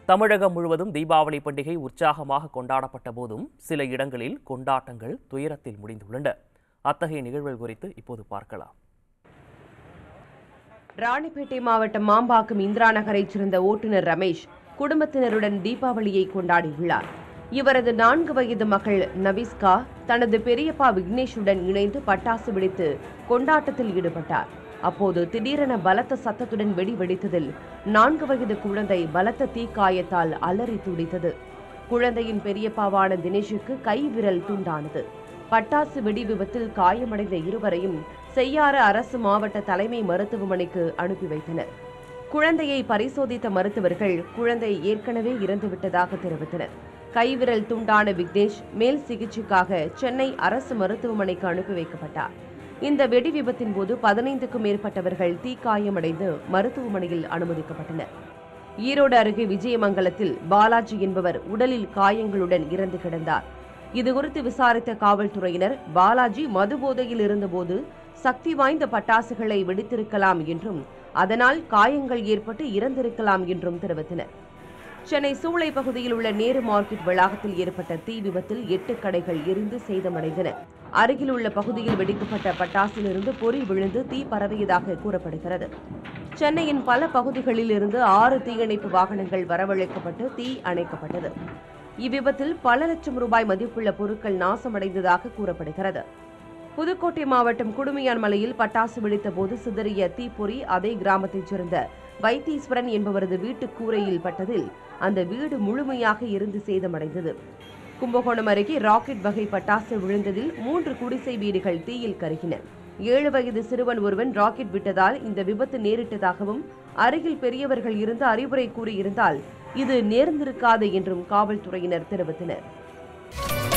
தமிழகம் முழுவதும் தீபாவளி பண்டிகை உற்சாகமாக கொண்டாடப்பட்ட போதும் சில இடங்களில் கொண்டாட்டங்கள் துயரத்தில் முடிந்துள்ளன அத்தகைய நிகழ்வுகள் குறித்து இப்போது பார்க்கலாம் ராணிப்பேட்டை மாவட்டம் மாம்பாக்கம் இந்திரா நகரைச் சேர்ந்த ஓட்டுநர் ரமேஷ் குடும்பத்தினருடன் தீபாவளியை கொண்டாடியுள்ளார் இவரது நான்கு வயது மகள் நவிஸ்கா தனது பெரியப்பா விக்னேஷுடன் இணைந்து பட்டாசு வெடித்து கொண்டாட்டத்தில் ஈடுபட்டார் அப்போது திடீரென பலத்த சத்தத்துடன் வெடி வெடித்ததில் நான்கு வயது குழந்தை பலத்த தீக்காயத்தால் அலறி துடித்தது குழந்தையின் பெரியப்பாவான தினேஷுக்கு கை விரல் துண்டானது பட்டாசு வெடி விபத்தில் காயமடைந்த இருவரையும் செய்யாறு அரசு மாவட்ட தலைமை மருத்துவமனைக்கு அனுப்பி வைத்தனர் குழந்தையை பரிசோதித்த மருத்துவர்கள் குழந்தை ஏற்கனவே இறந்துவிட்டதாக தெரிவித்தனர் கைவிரல் துண்டான விக்னேஷ் மேல் சிகிச்சைக்காக சென்னை அரசு மருத்துவமனைக்கு அனுப்பி வைக்கப்பட்டார் இந்த வெடி விபத்தின் போது பதினைந்துக்கும் மேற்பட்டவர்கள் தீக்காயமடைந்து மருத்துவமனையில் அனுமதிக்கப்பட்டனர் ஈரோடு அருகே விஜயமங்கலத்தில் பாலாஜி என்பவர் உடலில் காயங்களுடன் இறந்து கிடந்தார் இதுகுறித்து விசாரித்த காவல்துறையினர் பாலாஜி மதுபோதையில் இருந்தபோது சக்தி வாய்ந்த பட்டாசுகளை வெடித்திருக்கலாம் என்றும் அதனால் காயங்கள் ஏற்பட்டு இறந்திருக்கலாம் என்றும் தெரிவித்தனர் சென்னை சூளை பகுதியில் உள்ள நேரு மார்க்கெட் வளாகத்தில் ஏற்பட்ட தீ விபத்தில் எட்டு கடைகள் எரிந்து சேதமடைந்தன அருகில் உள்ள பகுதியில் வெடிக்கப்பட்ட பட்டாசிலிருந்து பொறி விழுந்து தீ பரவியதாக கூறப்படுகிறது சென்னையின் பல பகுதிகளில் இருந்து ஆறு தீயணைப்பு வாகனங்கள் வரவழைக்கப்பட்டு தீ அணைக்கப்பட்டது இவ்விபத்தில் பல லட்சம் ரூபாய் மதிப்புள்ள பொருட்கள் நாசமடைந்ததாக கூறப்படுகிறது புதுக்கோட்டை மாவட்டம் குடுமியான் மலையில் பட்டாசு வெடித்த போது சிதறிய தீப்பொறி அதே கிராமத்தைச் சேர்ந்த வைத்தீஸ்வரன் என்பவரது வீட்டு கூரையில் பட்டதில் அந்த வீடு முழுமையாக எரிந்து சேதமடைந்தது கும்பகோணம் அருகே ராக்கெட் வகை பட்டாசு விழுந்ததில் மூன்று குடிசை வீடுகள் தீயில் கருகின ஏழு வயது சிறுவன் ஒருவன் ராக்கெட் விட்டதால் இந்த விபத்து நேரிட்டதாகவும் அருகில் பெரியவர்கள் இருந்து அறிவுரை கூறியிருந்தால் இது நேர்ந்திருக்காது என்றும் காவல்துறையினர் தெரிவித்தனர்